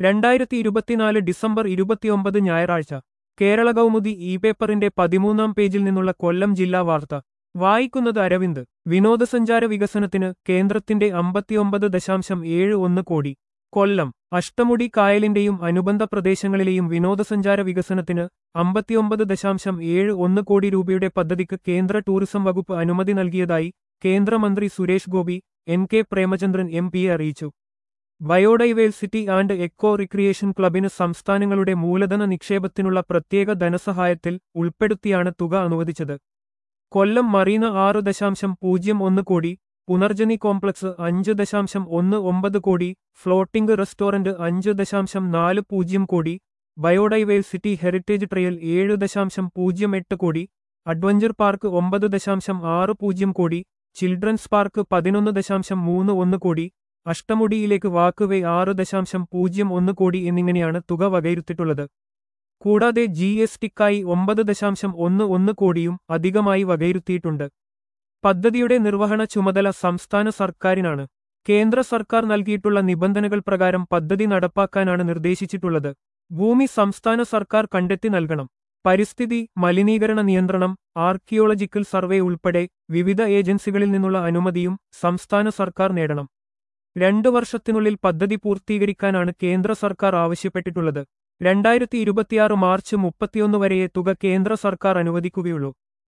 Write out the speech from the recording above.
രണ്ടായിരത്തി ഇരുപത്തിനാല് ഡിസംബർ ഇരുപത്തിയൊമ്പത് ഞായറാഴ്ച കേരള കൗമുദി ഇ പേപ്പറിന്റെ പതിമൂന്നാം പേജിൽ നിന്നുള്ള കൊല്ലം ജില്ലാ വാർത്ത വായിക്കുന്നത് അരവിന്ദ് വിനോദസഞ്ചാര വികസനത്തിന് കേന്ദ്രത്തിന്റെ അമ്പത്തിയൊമ്പത് ദശാംശം ഏഴ് ഒന്ന് കോടി കൊല്ലം അഷ്ടമുടി കായലിന്റെയും അനുബന്ധ പ്രദേശങ്ങളിലെയും വിനോദസഞ്ചാര വികസനത്തിന് അമ്പത്തിയൊമ്പത് ദശാംശം ഏഴ് ഒന്ന് കോടി രൂപയുടെ പദ്ധതിക്ക് കേന്ദ്ര ടൂറിസം വകുപ്പ് അനുമതി നൽകിയതായി കേന്ദ്രമന്ത്രി Suresh Gopi N K Premachandran M പിയെ അറിയിച്ചു ബയോഡൈവേഴ്സിറ്റി ആൻഡ് എക്കോ റിക്രിയേഷൻ ക്ലബിന് സംസ്ഥാനങ്ങളുടെ മൂലധന നിക്ഷേപത്തിനുള്ള പ്രത്യേക ധനസഹായത്തിൽ ഉൾപ്പെടുത്തിയാണ് തുക അനുവദിച്ചത് കൊല്ലം മറീന ആറ് ദശാംശം പൂജ്യം ഒന്ന് കോടി പുനർജനി കോംപ്ലക്സ് അഞ്ച് ദശാംശം ഒന്ന് ഒമ്പത് കോടി ഫ്ലോട്ടിംഗ് റെസ്റ്റോറന്റ് അഞ്ച് ദശാംശം നാല് പൂജ്യം കോടി ബയോഡൈവേഴ്സിറ്റി ഹെറിറ്റേജ് ട്രയൽ ഏഴ് ദശാംശം പൂജ്യം എട്ട് കോടി അഡ്വഞ്ചർ പാർക്ക് ഒമ്പത് ദശാംശം ആറ് പൂജ്യം കോടി ചിൽഡ്രൻസ് പാർക്ക് പതിനൊന്ന് ദശാംശം മൂന്ന് ഒന്ന് കോടി അഷ്ടമുടിയിലേക്ക് വാക്കുവേ ആറ് ദശാംശം പൂജ്യം ഒന്ന് കോടി എന്നിങ്ങനെയാണ് തുക വകയിരുത്തിയിട്ടുള്ളത് കൂടാതെ ജി എസ് ടിക്കായി ഒമ്പത് ദശാംശം ഒന്ന് ഒന്ന് കോടിയും അധികമായി വകയിരുത്തിയിട്ടുണ്ട് പദ്ധതിയുടെ നിർവഹണ ചുമതല സംസ്ഥാന സർക്കാരിനാണ് കേന്ദ്ര സർക്കാർ നൽകിയിട്ടുള്ള നിബന്ധനകൾ പ്രകാരം പദ്ധതി നടപ്പാക്കാനാണ് നിർദ്ദേശിച്ചിട്ടുള്ളത് ഭൂമി സംസ്ഥാന സർക്കാർ കണ്ടെത്തി നൽകണം പരിസ്ഥിതി മലിനീകരണ നിയന്ത്രണം ആർക്കിയോളജിക്കൽ സർവേ ഉൾപ്പെടെ വിവിധ ഏജൻസികളിൽ നിന്നുള്ള അനുമതിയും സംസ്ഥാന സർക്കാർ നേടണം രണ്ടു വർഷത്തിനുള്ളിൽ പദ്ധതി പൂർത്തീകരിക്കാനാണ് കേന്ദ്ര സർക്കാർ ആവശ്യപ്പെട്ടിട്ടുള്ളത് രണ്ടായിരത്തി ഇരുപത്തിയാറ് മാർച്ച് മുപ്പത്തിയൊന്ന് വരെയേ തുക കേന്ദ്ര സർക്കാർ അനുവദിക്കുകയുള്ളൂ